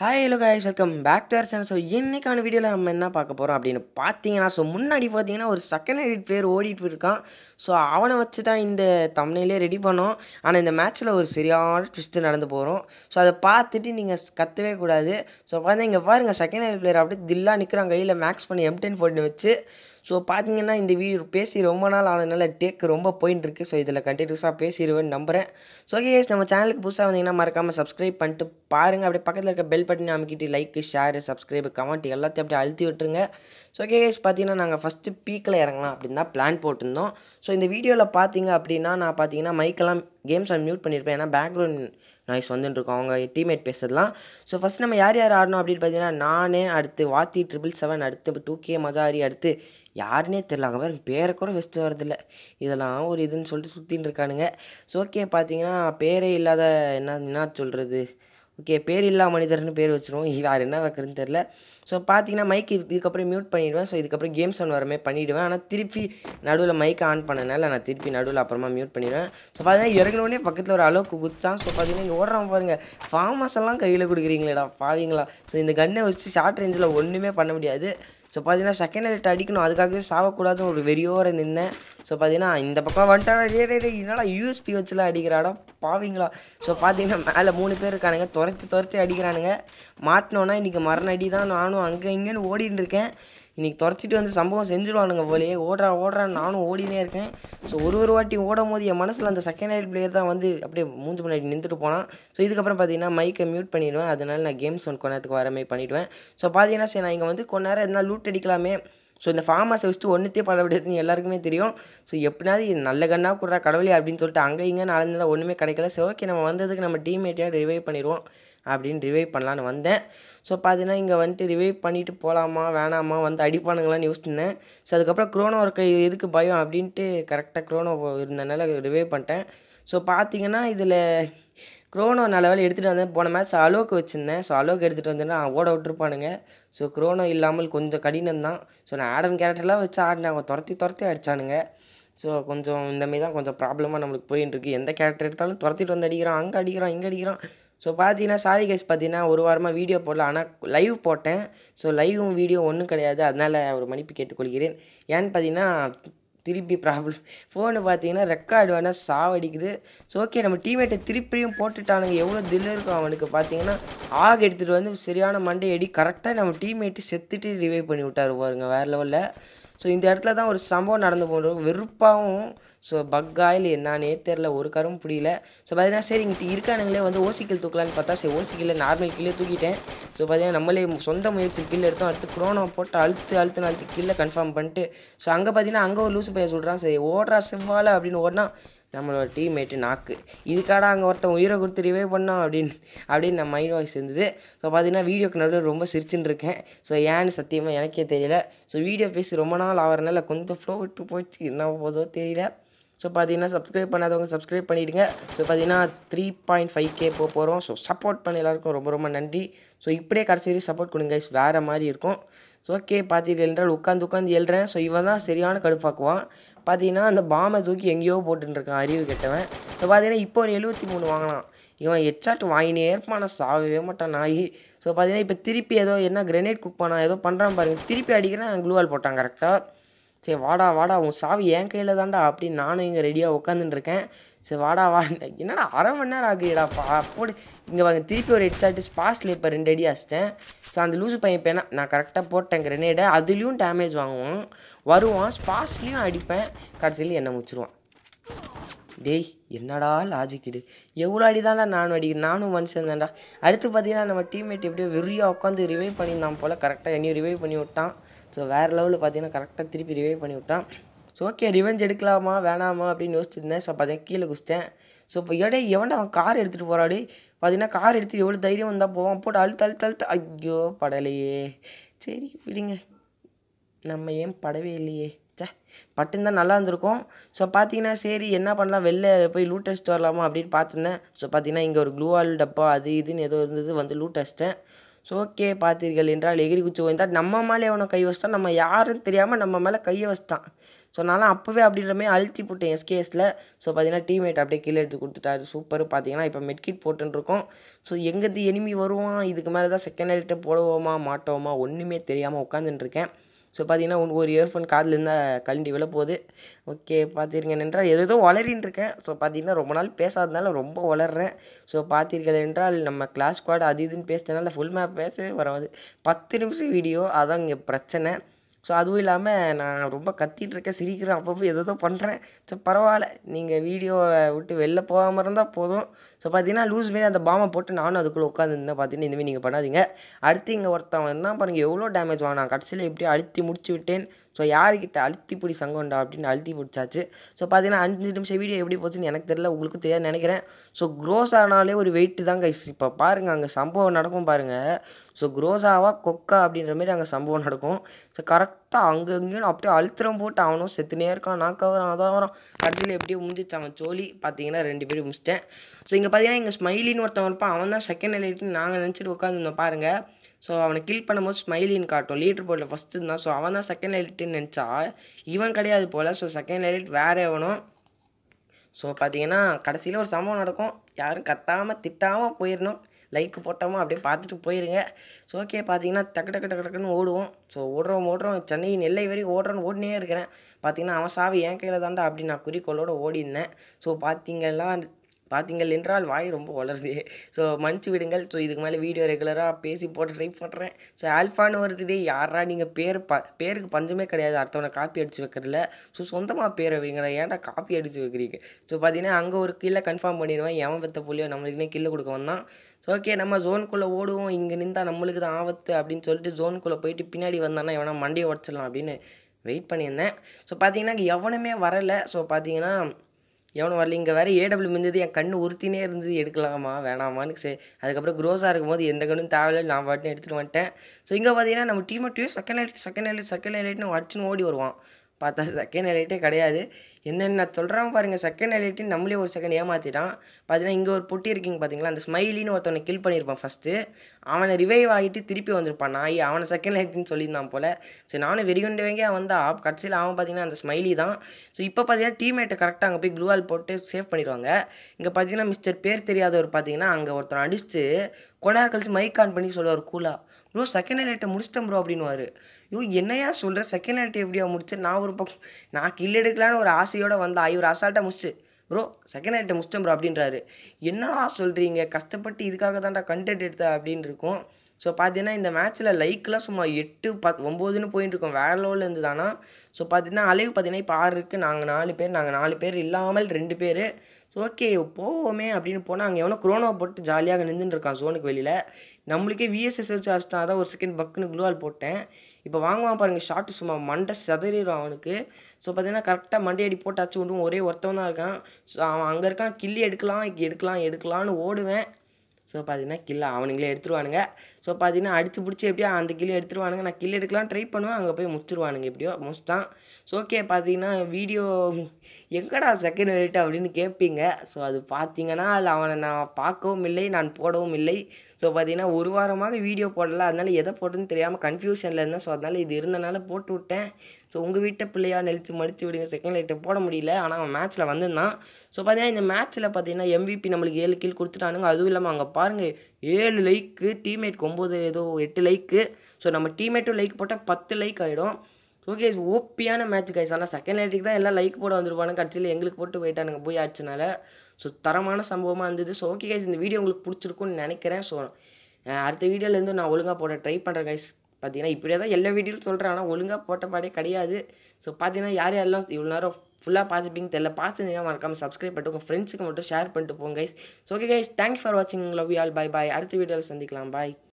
hi hello guys welcome back to channel so இன்னைக்கான வீடியோவில் நம்ம என்ன பார்க்க போகிறோம் அப்படின்னு பார்த்தீங்கன்னா ஸோ முன்னாடி பார்த்தீங்கன்னா ஒரு செகண்ட் எடிட் பிளேயர் ஓடிட்டு இருக்கான் ஸோ அவனை வச்சு தான் இந்த தமிழ்லேயே ரெடி பண்ணோம் ஆனால் இந்த மேட்ச்சில் ஒரு சரியான ட்விஸ்ட்டு நடந்து போகிறோம் ஸோ அதை பார்த்துட்டு நீங்கள் கத்தவே கூடாது ஸோ பார்த்தீங்க இங்கே பாருங்கள் செகண்ட் எடிட் பிளேயர் அப்படியே தில்லா நிற்கிறான் கையில் மேக்ஸ் பண்ணி எம் டென் ஃபோர்டு வச்சு ஸோ பார்த்தீங்கன்னா இந்த வீடியோ பேசி ரொம்ப நாள் ஆனதுனால டேக் ரொம்ப போயின்னு இருக்கு ஸோ இதில் கண்டினியூஸாக பேசிடுவேன்னு நம்புகிறேன் ஸோ ஓகே நம்ம சேனலுக்கு புதுசாக வந்தீங்கன்னா மறக்காமல் சப்ஸ்கிரைப் பண்ணிட்டு பாருங்கள் அப்படியே பக்கத்தில் இருக்க பெல் பட்டன் அமைக்கிட்டு லைக் ஷேர் சப்ஸ்கிரைப் கமெண்ட் எல்லாத்தையும் அப்படியே அழுத்தி விட்டுருங்க ஸோ ஓகே பார்த்தீங்கன்னா நாங்கள் ஃபஸ்ட்டு பீக்கில் இறங்கலாம் அப்படின்னு தான் பிளான் போட்டிருந்தோம் ஸோ இந்த வீடியோவில் பார்த்தீங்க அப்படின்னா நான் பார்த்தீங்கன்னா மைக்கெல்லாம் கேம்ஸ் ஆன் மியூட் பண்ணியிருப்பேன் ஏன்னா பேக்ரவுண்ட் நாய்ஸ் வந்துட்டு இருக்கோம் அவங்க டீம்மேட் பேசுறதுலாம் ஸோ ஃபஸ்ட் நம்ம யார் யார் ஆடணும் அப்படின்னு பார்த்தீங்கன்னா நானே அடுத்து வாத்தி ட்ரிபிள் செவன் அடுத்து டூ கே மஜாரி அடுத்து யாருனே தெரில அங்கே வேறு பேரை கூட ஃபஸ்ட்டு வரதில்ல இதெல்லாம் ஒரு இதுன்னு சொல்லிட்டு சுற்றின்னு இருக்கானுங்க ஸோ ஓகே பார்த்தீங்கன்னா பேரே இல்லாத என்ன என்ன சொல்கிறது ஓகே பேர் இல்லா மனிதர்னு பேர் வச்சுருவோம் யார் என்ன வைக்கிறதுன்னு தெரில ஸோ பார்த்தீங்கன்னா மைக் இதுக்கப்புறம் மியூட் பண்ணிவிடுவேன் ஸோ இதுக்கப்புறம் கேம்ஸ் ஒன் வரமே பண்ணிவிடுவேன் ஆனால் திருப்பி நடுவில் மைக்கை ஆன் பண்ணனால நான் திருப்பி நடுவில் அப்புறமா மியூட் பண்ணிடுவேன் ஸோ பார்த்தீங்கன்னா இறங்கினோடனே பக்கத்தில் ஒரு அளவுக்கு குச்சான் ஸோ பார்த்தீங்கன்னா இங்கே ஓடுறான் பாருங்கள் ஃபார்மஸ் எல்லாம் கையில் கொடுக்குறீங்களேடா பாவீங்களா ஸோ இந்த கன்னை வச்சு ஷார்ட் ரேஞ்சில் ஒன்றுமே பண்ண முடியாது ஸோ பார்த்தீங்கன்னா செகண்ட் ஹெல்ட் அடிக்கணும் அதுக்காகவே சாவக்கூடாதுன்னு ஒரு வெறியோர நின்றேன் ஸோ பார்த்தீங்கன்னா இந்த பக்கம் வந்துட்டா டே டே டே என்னடா யூஎஸ்பி வச்சுலாம் அடிக்கிறாடா பாவீங்களா ஸோ பார்த்தீங்கன்னா மேலே மூணு பேர் இருக்கானுங்க துரத்தி துரத்தி அடிக்கிறானுங்க மாட்டினோன்னா இன்றைக்கி மரண அடி தான் நானும் அங்கே இங்கேன்னு ஓடிட்டு இருக்கேன் இன்றைக்கி துரத்திட்டு வந்து சம்பவம் செஞ்சுடுவானுங்க போலயே ஓடுறா ஓடுறான்னு நானும் ஓடினே இருக்கேன் ஸோ ஒரு ஒரு வாட்டி ஓடும் போது என் மனசில் அந்த செகண்ட் ஹைட் பிளேயர் தான் வந்து அப்படியே மூஞ்சி முன்னாடி நின்றுட்டு போனான் ஸோ இதுக்கப்புறம் பார்த்தீங்கன்னா மைக்கை மியூட் பண்ணிடுவேன் அதனால நான் கேம்ஸ் ஒன் கொஞ்ச நேரத்துக்கு வர மாதிரி பண்ணிவிடுவேன் ஸோ பார்த்தீங்கன்னா சரி நான் இங்கே வந்து கொஞ்ச நேரம் எதனா லூட் அடிக்கலாமே ஸோ இந்த ஃபார்மஸை வச்சுட்டு ஒன்றுத்தே பண்ண முடியாதுன்னு எல்லாருக்குமே தெரியும் ஸோ எப்படினாவது இது நல்ல கண்ணாக கொடுறா கடவுளே அப்படின்னு சொல்லிட்டு அங்கே இங்கே நடந்ததா ஒன்றுமே கிடைக்கல சரி ஓகே நம்ம வந்ததுக்கு நம்ம டீம்மேட்டையாக ரிவைவ் பண்ணிடுவோம் அப்படின்னு ரிவைவ் பண்ணலான்னு வந்தேன் ஸோ பார்த்தீங்கன்னா இங்கே வந்துட்டு ரிவைவ் பண்ணிவிட்டு போகலாமா வேணாமா வந்து அடிப்பானுங்களான்னு யோசிச்சிருந்தேன் ஸோ அதுக்கப்புறம் க்ரோனோ இருக்க எதுக்கு பயம் அப்படின்ட்டு கரெக்டாக க்ரோனோ இருந்தனால ரிவைவ் பண்ணிட்டேன் ஸோ பார்த்தீங்கன்னா இதில் க்ரோனோ நல்ல வேலை எடுத்துகிட்டு வந்தேன் போன மேட்ச் அலோக்கு வச்சுருந்தேன் ஸோ அலோக்கு எடுத்துகிட்டு வந்தேன்னா ஓட விட்டுருப்பானுங்க ஸோ க்ரோனோ இல்லாமல் கொஞ்சம் கடினம் தான் ஸோ நான் ஆடம் கேரக்டர்லாம் வச்சு ஆடினேன் அவங்க துரத்தி துரத்தி அடித்தானுங்க ஸோ கொஞ்சம் இந்த மாதிரி தான் கொஞ்சம் ப்ராப்ளமாக நம்மளுக்கு போயின்னு இருக்கு எந்த கேரக்டர் எடுத்தாலும் துரத்திட்டு வந்து அடிக்கிறான் அங்கே அடிக்கிறான் இங்கே அடிக்கிறான் ஸோ பார்த்தீங்கன்னா சாரி கேஸ் பார்த்தீங்கன்னா ஒரு வாரமாக வீடியோ போடல ஆனால் லைவ் போட்டேன் ஸோ லைவும் வீடியோ ஒன்றும் கிடையாது அதனால் ஒரு மன்னிப்பு கேட்டுக்கொள்கிறேன் ஏன்னு பார்த்தீங்கன்னா திருப்பி ப்ராப்ளம் ஃபோனு பார்த்தீங்கன்னா ரெக்கார்டு வேணால் சாவடிக்குது ஸோ ஓகே நம்ம டீமேட்டை திருப்பியும் போட்டுட்டானுங்க எவ்வளோ தில்லு இருக்கும் அவனுக்கு பார்த்தீங்கன்னா ஆக எடுத்துகிட்டு வந்து சரியான மண்டை அடி கரெக்டாக நம்ம டீம்மேட்டு செத்துட்டு ரிவைவ் பண்ணி விட்டாரு பாருங்க வேறு லெவலில் ஸோ இந்த இடத்துல தான் ஒரு சம்பவம் நடந்து போகிறோம் வெறுப்பாகவும் ஸோ பக்காயில் என்னானே தெரில ஒரு கரும் புரியல ஸோ பார்த்தீங்கன்னா சரி இங்கிட்ட இருக்கானுங்களே வந்து ஓசிக்கல் தூக்கலான்னு பார்த்தா சரி ஓசிக்கல் நார்மல் கீழே தூக்கிட்டேன் ஸோ பார்த்தீங்கன்னா நம்மளே சொந்த முயற்சி கீழே எடுத்தோம் அடுத்து குரோனோ போட்டு அழுத்து அழுத்து அழுத்து கீழே கன்ஃபார்ம் பண்ணிட்டு ஸோ அங்கே பார்த்தீங்கன்னா அங்கே ஒரு லூசு பையன் சொல்கிறான் சரி ஓடுறா செவ்வாழை அப்படின்னு ஓடினா நம்மளோட டீம்மேட்டு நாக்கு இதுக்காடா அங்கே ஒருத்தன் உயிரை கொடுத்து ரிவைவ் பண்ணோம் அப்படின்னு அப்படின்னு நம்ம மைண்ட் வாய்ஸ் இருந்தது ஸோ பார்த்தீங்கன்னா வீடியோக்கு நடுவில் ரொம்ப சிரிச்சுன்னு இருக்கேன் ஸோ ஏன்னு சத்தியமாக எனக்கே தெரியல ஸோ வீடியோ பேசி ரொம்ப நாள் ஆகிறனால கொஞ்சம் ஃப்ளோ விட்டு போச்சு என்ன போதோ தெரியல ஸோ பார்த்தீங்கன்னா சப்ஸ்கிரைப் பண்ணாதவங்க சப்ஸ்கிரைப் பண்ணிவிடுங்க ஸோ பார்த்தீங்கன்னா த்ரீ பாயிண்ட் ஃபைவ் கே போக போகிறோம் ஸோ சப்போர்ட் பண்ண எல்லாருக்கும் ரொம்ப ரொம்ப நன்றி ஸோ இப்படியே கடைசி வரையும் சப்போர்ட் கொடுங்க guys வேறு மாதிரி இருக்கும் ஸோ ஓகே பார்த்தீர்கள் என்றால் உட்காந்து உட்காந்து எழுறேன் ஸோ இவன் தான் சரியான கடுப்பாக்குவான் பார்த்தீங்கன்னா அந்த பாமை தூக்கி எங்கேயோ போட்டுருக்கான் அறிவு கெட்டவன் ஸோ பார்த்தீங்கன்னா இப்போ ஒரு எழுபத்தி மூணு வாங்கினான் இவன் எச்சாட்டு வாங்கினே இருப்பான் நான் சாகவே மாட்டான் நாய் ஸோ பார்த்தீங்கன்னா இப்போ திருப்பி ஏதோ என்ன கிரனேட் குக் பண்ணான் ஏதோ பண்ணுறான் பாருங்க திருப்பி அடிக்கிறேன் க்ளூவால் போட்டான் கரெக்டாக சரி வாடா வாடா உன் சாவி என் கையில் தான்டா அப்படின்னு நானும் இங்கே ரெடியாக உட்காந்துட்டு இருக்கேன் சரி வாடா வா என்னடா அரை மணி நேரம் ஆகுதுடாப்பா அப்போடு இங்கே வாங்க திருப்பி ஒரு ஹெட்ஷாட்டு ஸ்பாஸ்ல இப்போ ரெண்டு அடி அடிச்சிட்டேன் ஸோ அந்த லூசு பையன் இப்போ என்ன நான் கரெக்டாக போட்டேன் கிரனேடை அதுலேயும் டேமேஜ் வாங்குவான் வருவான் ஸ்பாஸ்லேயும் அடிப்பேன் கடைசியில் என்ன முச்சிருவான் டேய் என்னடா லாஜிக் இது எவ்வளோ அடி தான்டா நானும் அடிக்கிறேன் நானும் மனுஷன் தான்டா அடுத்து பார்த்தீங்கன்னா நம்ம டீம்மேட் எப்படியோ வெறியாக உட்காந்து ரிவைவ் பண்ணியிருந்தான் போல் கரெக்டாக என்னையும் ரிவைவ் பண்ணி விட்டான் ஸோ வேறு லெவலில் பார்த்தீங்கன்னா கரெக்டாக திருப்பி ரிவைவ் பண்ணி விட்டான் ஸோ ஓகே ரிவெஞ்ச் எடுக்கலாமா வேணாமா அப்படின்னு யோசிச்சிருந்தேன் ஸோ பார்த்தீங்கன்னா கீழே குச்சிட்டேன் ஸோ இப்போ எடே எவன்டா அவன் கார் எடுத்துகிட்டு போகிறாடி பார்த்தீங்கன்னா கார் எடுத்துட்டு எவ்வளோ தைரியம் வந்தால் போவான் போட்டு அழுத்து அழுத்து அழுத்து ஐயோ படலையே சரி விடுங்க நம்ம ஏன் படவே இல்லையே சே பட்டுன்னு நல்லா இருந்திருக்கும் ஸோ பார்த்தீங்கன்னா சரி என்ன பண்ணலாம் வெளில போய் லூட் அடிச்சுட்டு வரலாமா அப்படின்னு பார்த்துருந்தேன் ஸோ பார்த்தீங்கன்னா இங்கே ஒரு க்ளூவால் டப்பா அது இதுன்னு ஏதோ இருந்தது வந்து லூட் அடிச்சிட்டேன் ஸோ ஓகே பார்த்தீர்கள் என்றால் எகிரி குச்சி ஓய்ந்தால் நம்ம மேலே அவனை கை வச்சிட்டான் நம்ம யாருன்னு தெரியாமல் நம்ம மேலே கையை வச்சிட்டான் ஸோ நான்லாம் அப்போவே அப்படின்ற மாதிரி அழுத்தி போட்டேன் எஸ்கேஎஸில் ஸோ பார்த்தீங்கன்னா டீம்மேட் அப்படியே கீழே எடுத்து கொடுத்துட்டாரு சூப்பர் பார்த்தீங்கன்னா இப்போ மெட்கிட் போட்டுருக்கோம் ஸோ எங்கேருந்து எனிமி வருவான் இதுக்கு மேலே தான் செகண்ட் லைட்டை போடுவோமா மாட்டோமா ஒன்றுமே தெரியாமல் உட்காந்துட்டு இருக்கேன் ஸோ பார்த்தீங்கன்னா உன் ஒரு இயர்ஃபோன் காதில் இருந்தால் கழண்டி விழ போகுது ஓகே பார்த்திருக்கேன் என்றால் ஏதோ வளரின்னு இருக்கேன் ஸோ பார்த்தீங்கன்னா ரொம்ப நாள் பேசாதனால ரொம்ப வளர்றேன் ஸோ பார்த்தீர்கள் என்றால் நம்ம கிளாஸ் ஸ்குவாட் அது இதுன்னு பேசுறதுனால ஃபுல் மேப் பேசவே வராது பத்து நிமிஷம் வீடியோ அதான் இங்கே பிரச்சனை ஸோ அதுவும் இல்லாமல் நான் ரொம்ப கத்திட்டு இருக்கேன் சிரிக்கிறேன் அப்பப்போ ஏதோ பண்ணுறேன் ஸோ பரவாயில்ல நீங்கள் வீடியோவை விட்டு வெளில போகாமல் இருந்தால் போதும் ஸோ பார்த்தீங்கன்னா லூஸ் மாரி அந்த பாமை போட்டு நானும் அதுக்குள்ளே உட்காந்துருந்தேன் பார்த்தீங்கன்னா இந்தமாரி நீங்கள் பண்ணாதீங்க அடுத்து இங்கே ஒருத்தன் வந்தான் பாருங்கள் எவ்வளோ டேமேஜ் வாங்கினான் கடைசியில் எப்படியோ அழுத்தி முடிச்சு விட்டேன் ஸோ யாருக்கிட்ட அழுத்தி பிடி சங்கம்டா அப்படின்னு அழுத்தி பிடிச்சாச்சு ஸோ பார்த்தீங்கன்னா அஞ்சு நிமிஷம் வீடியோ எப்படி போச்சுன்னு எனக்கு தெரியல உங்களுக்கும் தெரியாது நினைக்கிறேன் ஸோ க்ரோஸ் ஆனாலே ஒரு வெயிட்டு தான் கைஸ் இப்போ பாருங்கள் அங்கே சம்பவம் நடக்கும் பாருங்கள் ஸோ க்ரோஸாவா கொக்கா அப்படின்ற மாதிரி அங்கே சம்பவம் நடக்கும் ஸோ கரெக்டாக அங்கே இங்கேயும் அப்படியே அழுத்திரம் போட்டு அவனும் செத்துனே இருக்கான் நாக்க வரான் அதான் வரான் கடைசியில் எப்படியோ முடிஞ்சிச்சு அவன் சோலி பார்த்தீங்கன்னா ரெண்டு பேரும் முடிச்சிட்டேன் ஸோ இங்கே பார்த்தீங்கன்னா இங்கே ஸ்மைலின்னு ஒருத்தன் இருப்பான் அவன் தான் செகண்ட் எலைட்னு நாங்கள் நினச்சிட்டு உட்காந்துருந்தோம் பாருங்கள் ஸோ அவனை கில் பண்ணும்போது ஸ்மைலின்னு காட்டும் லீடர் போர்டில் ஃபஸ்ட்டு இருந்தான் ஸோ அவன் தான் செகண்ட் எலைட்டுன்னு நினச்சா இவன் கிடையாது போல் ஸோ செகண்ட் எலைட் வேறு எவனும் ஸோ பார்த்தீங்கன்னா கடைசியில் ஒரு சம்பவம் நடக்கும் யாரும் கத்தாமல் திட்டாமல் போயிடணும் லைக் போட்டாமல் அப்படியே பார்த்துட்டு போயிருங்க ஸோ ஓகே பார்த்தீங்கன்னா டக்கு டக்கு டக்கு டக்குன்னு ஓடுவோம் ஸோ ஓடுறோம் ஓடுறோம் சென்னை நெல்லை வரைக்கும் ஓடுறோன்னு ஓடினே இருக்கிறேன் பார்த்தீங்கன்னா அவன் சாவி என் கையில் தாண்டா அப்படி நான் குறிக்கோளோட ஓடி இருந்தேன் ஸோ பார்த்தீங்கன்னா பார்த்தீங்கள் என்றால் வாய் ரொம்ப வளருது ஸோ மன்னிச்சு விடுங்கள் ஸோ இதுக்கு மேலே வீடியோ ரெகுலராக பேசி போட்டு ட்ரை பண்ணுறேன் ஸோ ஆல்ஃபான்னு வருது யாரா நீங்கள் பேர் ப பேருக்கு பஞ்சமே கிடையாது அடுத்தவனை காப்பி அடித்து வைக்கிறதுல ஸோ சொந்தமாக பேரை வைங்களா ஏன்டா காப்பி அடித்து வைக்கிறீங்க ஸோ பார்த்தீங்கன்னா அங்கே ஒரு கில்லை கன்ஃபார்ம் பண்ணிடுவேன் எவன் பெத்த புள்ளியோ நம்மளுக்குனே கில்லை கொடுக்க வந்தான் ஸோ ஓகே நம்ம ஜோனுக்குள்ளே ஓடுவோம் இங்கே நின்றா நம்மளுக்கு தான் ஆபத்து அப்படின்னு சொல்லிட்டு ஜோனுக்குள்ளே போயிட்டு பின்னாடி வந்தானா எவனா மண்டியை உடச்சிடலாம் அப்படின்னு வெயிட் பண்ணியிருந்தேன் ஸோ பார்த்தீங்கன்னா இங்கே எவனுமே வரலை ஸோ பார்த்தீங்கன்னா எவனும் வரல இங்கே வேறு ஏடபிள்யூ இருந்தது என் கண்ணு உறுத்தினே இருந்தது எடுக்கலாமா வேணாமான்னு சரி அதுக்கப்புறம் க்ரோஸாக இருக்கும்போது எந்த கண்ணும் தேவையில்லை நான் பாட்டுன்னு எடுத்துகிட்டு வந்துட்டேன் ஸோ இங்கே பார்த்தீங்கன்னா நம்ம team team second highlight second highlight second ஹைலைட்னு அடிச்சுன்னு ஓடி வருவான் பார்த்தா செகண்ட் ஹைலைட்டே கிடையாது என்னென்ன சொல்கிறான் பாருங்கள் செகண்ட் ஹைலைட்டுன்னு நம்மளே ஒரு செகண்ட் ஏமாற்றிட்டான் பார்த்தீங்கன்னா இங்கே ஒரு பொட்டி இருக்கீங்க பார்த்தீங்களா அந்த ஸ்மைலின்னு ஒருத்தவனை கில் பண்ணியிருப்பான் ஃபஸ்ட்டு அவனை ரிவைவ் ஆகிட்டு திருப்பி வந்திருப்பான் நாய் அவனை செகண்ட் ஹைலைட்னு சொல்லியிருந்தான் போல் சரி நானும் வெறிகுண்டு வாங்கி வந்தா கடைசியில் அவன் பார்த்தீங்கன்னா அந்த ஸ்மைலி தான் ஸோ இப்போ பார்த்தீங்கன்னா டீம்மேட்டை கரெக்டாக அங்கே போய் க்ளூவால் போட்டு சேவ் பண்ணிடுவாங்க இங்கே பார்த்தீங்கன்னா மிஸ்டர் பேர் தெரியாதவர் பார்த்தீங்கன்னா அங்கே ஒருத்தன் அடிச்சுட்டு கொஞ்ச நேரம் கழிச்சு மைக் ஆன் பண்ணி சொல்லுவார் கூலா ப்ரோ செகண்ட் ஹைலைட்டை முடிச்சிட்டேன் ப்ரோ அப்படின்னுவார் ஐயோ என்னையா சொல்கிற செகண்ட் ஹைலைட் எப்படியா முடிச்சு நான் ஒரு பக்கம் நான் கில் எடுக்கலான்னு ஒரு ஆசையோடு வந்தா இவர் அசால்ட்டாக முடிச்சு ப்ரோ செகண்ட் ஹைலைட்டை முடிச்சிட்டேன் ப்ரோ அப்படின்றாரு என்னடா சொல்கிறீங்க கஷ்டப்பட்டு இதுக்காக தான்டா கண்டென்ட் எடுத்த அப்படின்னு இருக்கும் ஸோ பார்த்தீங்கன்னா இந்த மேட்ச்சில் லைக்லாம் சும்மா எட்டு பத் ஒம்போதுன்னு போயிட்டு இருக்கோம் வேற லெவலில் இருந்து தானா ஸோ பார்த்தீங்கன்னா அலைவு பார்த்தீங்கன்னா இப்போ ஆறு இருக்குது நாங்கள் நாலு பேர் நாங்கள் நாலு பேர் இல்லாமல் ரெண்டு பேர் ஸோ ஓகே போவோமே அப்படின்னு போனால் அங்கே எவனோ குரோனோ போட்டு ஜாலியாக நின்றுட்டு இருக்கான் ஜோனுக்கு வெளியில் நம்மளுக்கே விஎஸ்எஸ் வச்சு அடிச்சிட்டா தான் ஒரு செகண்ட் பக்குன்னு க்ளூவால் போட்டேன் இப்போ வாங்குவான் பாருங்கள் ஷார்ட்டு சும்மா மண்டை சதறிடும் அவனுக்கு ஸோ பார்த்தீங்கன்னா கரெக்டாக மண்டை அடி போட்டாச்சு விடும் ஒரே ஒருத்தவன் தான் இருக்கான் ஸோ அவன் அங்கே இருக்கான் கில்லி எடுக்கலாம் எடுக்கலாம் எடுக்கலான்னு ஓடுவேன் ஸோ பார்த்தீங்கன்னா கில்லை அவனுங்களே எடுத்துருவானுங்க ஸோ பார்த்தீங்கன்னா அடிச்சு பிடிச்சி எப்படியோ அந்த கில்லு எடுத்துருவானுங்க நான் கில் எடுக்கலாம் ட்ரை பண்ணுவேன் அங்கே போய் முடிச்சிருவானுங்க எப்படியோ முடிச்சிட்டான் ஸோ ஓகே பார்த்தீங்கன்னா வீடியோ எங்கடா செகண்ட் ரேட் அப்படின்னு கேட்பீங்க ஸோ அது பார்த்தீங்கன்னா அதில் அவனை நான் பார்க்கவும் இல்லை நான் போடவும் இல்லை ஸோ பார்த்தீங்கன்னா ஒரு வாரமாக வீடியோ போடல அதனால எதை போட்டுன்னு தெரியாமல் கன்ஃபியூஷனில் இருந்தேன் ஸோ அதனால் இது இருந்தனால போட்டு விட்டேன் ஸோ உங்கள் வீட்டை பிள்ளையா நெளிச்சு மடித்து விடுங்க செகண்ட் லைட்டை போட முடியல ஆனால் அவன் மேட்ச்சில் வந்திருந்தான் ஸோ பார்த்தீங்கன்னா இந்த மேட்ச்சில் பார்த்தீங்கன்னா எம்விபி நம்மளுக்கு ஏழு கீழ் கொடுத்துட்டானுங்க அதுவும் இல்லாமல் அங்கே பாருங்கள் ஏழு லைக்கு டீம்மேட்க்கு ஒம்பது ஏதோ எட்டு லைக்கு ஸோ நம்ம டீம்மேட்டும் லைக் போட்டால் பத்து லைக் ஆகிடும் ஓகே ஓப்பியான மேட்ச் கைஸ் ஆனால் செகண்ட் லைட்டுக்கு தான் எல்லாம் லைக் போட வந்துருப்பானுங்க கடைசியில் எங்களுக்கு போட்டு போயிட்டானுங்க போய் ஆச்சுனால ஸோ தரமான சம்பவமாக இருந்தது ஸோ ஓகே கைஸ் இந்த வீடியோ உங்களுக்கு பிடிச்சிருக்கும்னு நினைக்கிறேன் ஸோ அடுத்த வீடியோலேருந்து நான் ஒழுங்காக போட ட்ரை பண்ணுறேன் கைஸ் பார்த்தீங்கன்னா இப்படியே தான் எல்லா வீடியோவும் சொல்கிறேன் ஆனால் ஒழுங்காக போட்ட பாடே கிடையாது ஸோ பார்த்தீங்கன்னா யார் யாரெல்லாம் இவ்வளோ நேரம் ஃபுல்லாக பார்த்துப்பீங்க தெரியல பார்த்துருந்தீங்கன்னா மறக்காமல் சப்ஸ்கிரைப் பண்ணிட்டு உங்கள் ஃப்ரெண்ட்ஸுக்கு மட்டும் ஷேர் பண்ணிட்டு போங்க guys so okay guys thanks for வாட்சிங் love you all bye bye அடுத்த வீடியோவில் சந்திக்கலாம் பாய்